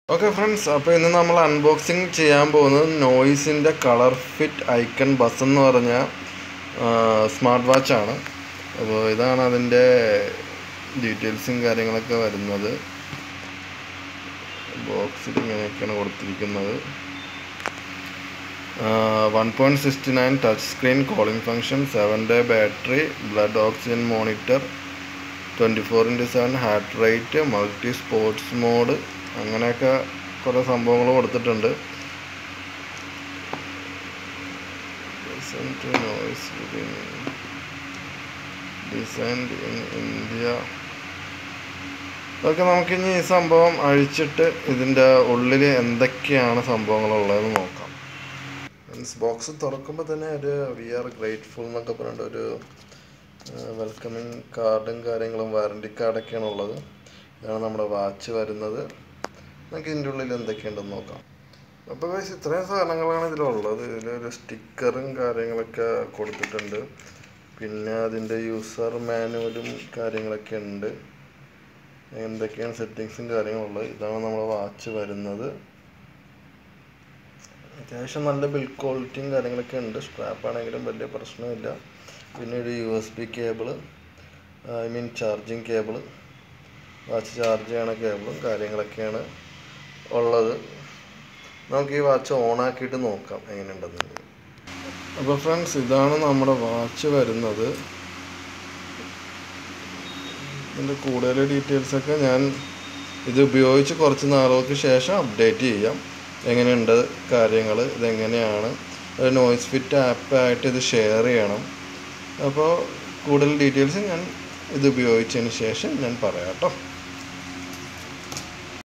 okay friends അപ്പോൾ ഇന്ന് നമ്മൾ അൺബോക്സിങ് ചെയ്യാൻ പോകുന്നത് നോയ്സിൻ്റെ കളർ ഫിറ്റ് ഐക്കൺ ബസ് എന്ന് പറഞ്ഞ സ്മാർട്ട് വാച്ചാണ് അപ്പോൾ ഇതാണ് അതിൻ്റെ ഡീറ്റെയിൽസും കാര്യങ്ങളൊക്കെ വരുന്നത് ബോക്സിൽ ഇങ്ങനെയൊക്കെയാണ് കൊടുത്തിരിക്കുന്നത് one point sixty nine touch screen calling function seven day battery blood oxygen monitor twenty four into seven heart rate multi sports mode അങ്ങനെയൊക്കെ കുറേ സംഭവങ്ങൾ കൊടുത്തിട്ടുണ്ട് ഡിസൈൻഡ് ഇൻ ഇന്ത്യ അതൊക്കെ നമുക്കിനി ഈ സംഭവം അഴിച്ചിട്ട് ഇതിൻ്റെ ഉള്ളിൽ എന്തൊക്കെയാണ് സംഭവങ്ങളുള്ളതെന്ന് നോക്കാം മീൻസ് ബോക്സ് തുറക്കുമ്പോൾ തന്നെ ഒരു വി ആർ ഗ്രേറ്റ്ഫുൾ എന്നൊക്കെ പറഞ്ഞിട്ട് ഒരു വെൽക്കമിങ് കാർഡും കാര്യങ്ങളും വാറണ്ടി കാർഡൊക്കെയാണ് ഉള്ളത് ഇതാണ് നമ്മുടെ വാച്ച് വരുന്നത് നമുക്ക് ഇതിൻ്റെ ഉള്ളിൽ എന്തൊക്കെയുണ്ടെന്ന് നോക്കാം അപ്പോൾ വയസ്സ് ഇത്രയും സാധനങ്ങളാണ് ഇതിലുള്ളത് ഇതിലൊരു സ്റ്റിക്കറും കാര്യങ്ങളൊക്കെ കൊടുത്തിട്ടുണ്ട് പിന്നെ അതിൻ്റെ യൂസർ മാനുവലും കാര്യങ്ങളൊക്കെ ഉണ്ട് എന്തൊക്കെയാണ് സെറ്റിങ്സും കാര്യങ്ങളുള്ളത് ഇതാണ് നമ്മുടെ വാച്ച് വരുന്നത് അത്യാവശ്യം നല്ല ബിൽഡ് ക്വാളിറ്റിയും കാര്യങ്ങളൊക്കെ ഉണ്ട് സ്ട്രാപ്പ് ആണെങ്കിലും വലിയ പ്രശ്നമില്ല പിന്നെ ഒരു U S B cable I mean charging cable watch charge ചെയ്യണ കേബിളും കാര്യങ്ങളൊക്കെയാണ് ഉള്ളത് നമുക്ക് ഈ വാച്ച് ഓൺ ആക്കിയിട്ട് നോക്കാം എങ്ങനെയുണ്ടെന്ന് അപ്പോൾ ഫ്രണ്ട്സ് ഇതാണ് നമ്മുടെ വാച്ച് വരുന്നത് ഇതിൻ്റെ കൂടുതൽ ഡീറ്റെയിൽസൊക്കെ ഞാൻ ഇത് ഉപയോഗിച്ച് കുറച്ച് നാളുകൾക്ക് ശേഷം അപ്ഡേറ്റ് ചെയ്യാം എങ്ങനെയുണ്ട് കാര്യങ്ങൾ ഇതെങ്ങനെയാണ് ഒരു നോയ്സ് ഫിറ്റ് ആപ്പായിട്ട് ഇത് ഷെയർ ചെയ്യണം അപ്പോൾ കൂടുതൽ ഡീറ്റെയിൽസ് ഞാൻ ഇത് ഉപയോഗിച്ചതിന് ശേഷം ഞാൻ പറയാം കേട്ടോ